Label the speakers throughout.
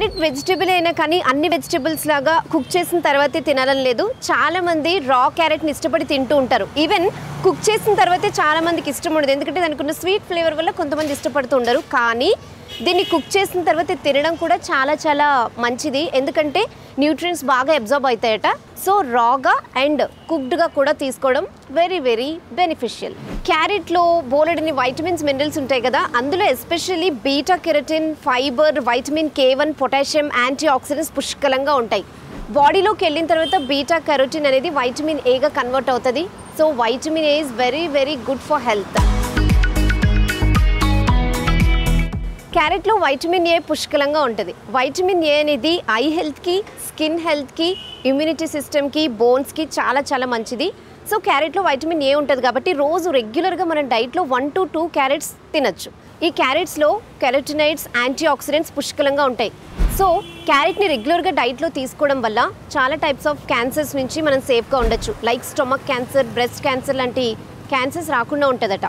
Speaker 1: carrot vegetable అయినా కానీ అన్ని వెజిటేబుల్స్ లాగా కుక్ చేసిన తర్వాతే తినాలని లేదు చాలా మంది రా క్యారెట్ని ఇష్టపడి తింటూ ఉంటారు ఈవెన్ కుక్ చేసిన తర్వాతే చాలా మందికి ఇష్టం ఉండదు ఎందుకంటే దానికి ఉన్న స్వీట్ ఫ్లేవర్ వల్ల కొంతమంది ఇష్టపడుతూ ఉండరు కానీ దీన్ని కుక్ చేసిన తర్వాత తినడం కూడా చాలా చాలా మంచిది ఎందుకంటే న్యూట్రియన్స్ బాగా అబ్జర్బ్ అవుతాయట సో రాగా అండ్ కుక్డ్గా కూడా తీసుకోవడం వెరీ వెరీ బెనిఫిషియల్ క్యారెట్లో బోలెడని వైటమిన్స్ మినరల్స్ ఉంటాయి కదా అందులో especially beta carotene fibre vitamin K one potassium antioxidants పుష్కలంగా ఉంటాయి బాడీలోకి వెళ్ళిన తర్వాత బీటా కెరోటిన్ అనేది వైటమిన్ ఏగా కన్వర్ట్ అవుతుంది so vitamin A is very very good for health క్యారెట్లో వైటమిన్ ఏ పుష్కలంగా ఉంటుంది వైటమిన్ ఏ అనేది ఐ హెల్త్కి స్కిన్ హెల్త్కి ఇమ్యూనిటీ సిస్టమ్కి బోన్స్కి చాలా చాలా మంచిది సో క్యారెట్లో వైటమిన్ ఏ ఉంటుంది కాబట్టి రోజు రెగ్యులర్గా మనం డైట్లో వన్ టు టూ క్యారెట్స్ తినచ్చు ఈ క్యారెట్స్లో కెరటినైడ్స్ యాంటీ ఆక్సిడెంట్స్ పుష్కలంగా ఉంటాయి సో క్యారెట్ని రెగ్యులర్గా డైట్లో తీసుకోవడం వల్ల చాలా టైప్స్ ఆఫ్ క్యాన్సర్స్ నుంచి మనం సేఫ్గా ఉండొచ్చు like stomach cancer breast cancer లాంటి క్యాన్సర్స్ రాకుండా ఉంటుందట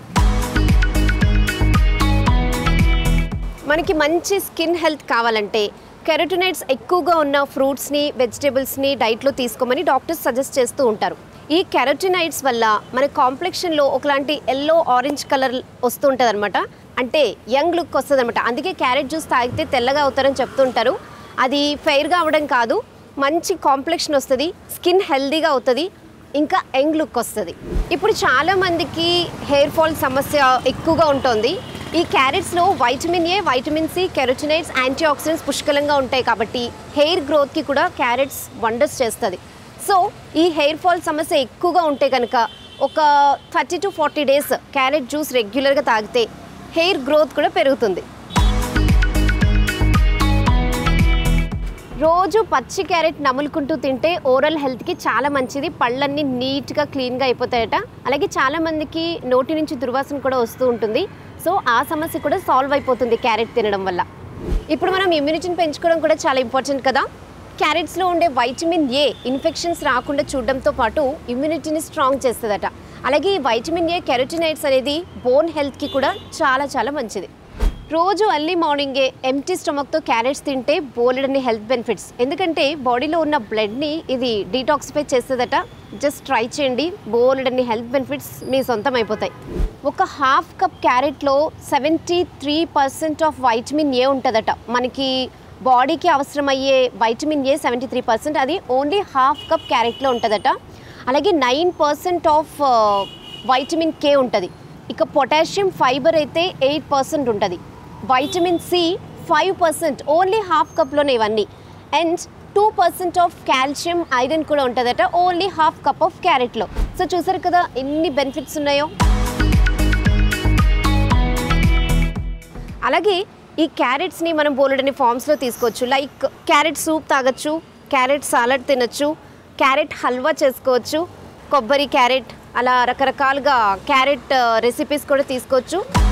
Speaker 1: మనకి మంచి స్కిన్ హెల్త్ కావాలంటే కెరటినైడ్స్ ఎక్కువగా ఉన్న ఫ్రూట్స్ని వెజిటేబుల్స్ని డైట్లో తీసుకోమని డాక్టర్స్ సజెస్ట్ చేస్తూ ఉంటారు ఈ కెరటినైడ్స్ వల్ల మన కాంప్లెక్షన్లో ఒకలాంటి ఎల్లో ఆరెంజ్ కలర్ వస్తూ ఉంటుంది అనమాట అంటే యంగ్ లుక్ వస్తుంది అనమాట అందుకే క్యారెట్ జ్యూస్ తాగితే తెల్లగా అవుతారని చెప్తుంటారు అది ఫెయిర్గా అవ్వడం కాదు మంచి కాంప్లెక్షన్ వస్తుంది స్కిన్ హెల్దీగా అవుతుంది ఇంకా యంగ్ లుక్ వస్తుంది ఇప్పుడు చాలా మందికి హెయిర్ ఫాల్ సమస్య ఎక్కువగా ఉంటుంది ఈ క్యారెట్స్లో vitamin A vitamin C carotenoids antioxidants పుష్కలంగా ఉంటాయి కాబట్టి హెయిర్ గ్రోత్కి కూడా క్యారెట్స్ వండర్స్ చేస్తుంది సో ఈ హెయిర్ ఫాల్ సమస్య ఎక్కువగా ఉంటే కనుక ఒక thirty to forty days carrot juice రెగ్యులర్గా తాగితే హెయిర్ గ్రోత్ కూడా పెరుగుతుంది రోజు పచ్చి క్యారెట్ నములుకుంటూ తింటే ఓరల్ హెల్త్కి చాలా మంచిది పళ్ళన్నీ నీట్గా క్లీన్గా అయిపోతాయట అలాగే చాలా మందికి నోటి నుంచి దుర్వాసన కూడా వస్తూ ఉంటుంది సో ఆ సమస్య కూడా సాల్వ్ అయిపోతుంది క్యారెట్ తినడం వల్ల ఇప్పుడు మనం ఇమ్యూనిటీని పెంచుకోవడం కూడా చాలా ఇంపార్టెంట్ కదా క్యారెట్స్లో ఉండే వైటమిన్ ఏ ఇన్ఫెక్షన్స్ రాకుండా చూడడంతో పాటు ఇమ్యూనిటీని స్ట్రాంగ్ చేస్తుందట అలాగే ఈ వైటమిన్ ఏ కెరోటినైడ్స్ అనేది బోన్ హెల్త్కి కూడా చాలా చాలా మంచిది రోజు అర్లీ మార్నింగే ఎంటీ స్టమక్తో క్యారెట్స్ తింటే బోలెడని హెల్త్ బెనిఫిట్స్ ఎందుకంటే బాడీలో ఉన్న బ్లడ్ని ఇది డీటాక్సిఫై చేస్తుందట జస్ట్ ట్రై చేయండి బోలెడని హెల్త్ బెనిఫిట్స్ మీ సొంతం అయిపోతాయి ఒక హాఫ్ కప్ క్యారెట్లో seventy three percent of vitamin A ఉంటుందట మనకి బాడీకి అవసరమయ్యే vitamin A seventy three percent అది ఓన్లీ హాఫ్ కప్ క్యారెట్లో ఉంటుందట అలాగే nine percent of vitamin K ఉంటుంది ఇక పొటాషియం ఫైబర్ అయితే ఎయిట్ పర్సెంట్ ఉంటుంది vitamin C five percent only half కప్లోనే ఇవన్నీ and two percent of calcium iron కూడా ఉంటుందట ఓన్లీ హాఫ్ కప్ ఆఫ్ క్యారెట్లో సో చూసారు కదా ఎన్ని బెనిఫిట్స్ ఉన్నాయో అలాగే ఈ క్యారెట్స్ని మనం బోలెడని ఫామ్స్లో తీసుకోవచ్చు లైక్ క్యారెట్ సూప్ తాగొచ్చు క్యారెట్ సాలడ్ తినొచ్చు క్యారెట్ హల్వా చేసుకోవచ్చు కొబ్బరి క్యారెట్ అలా రకరకాలుగా క్యారెట్ రెసిపీస్ కూడా తీసుకోవచ్చు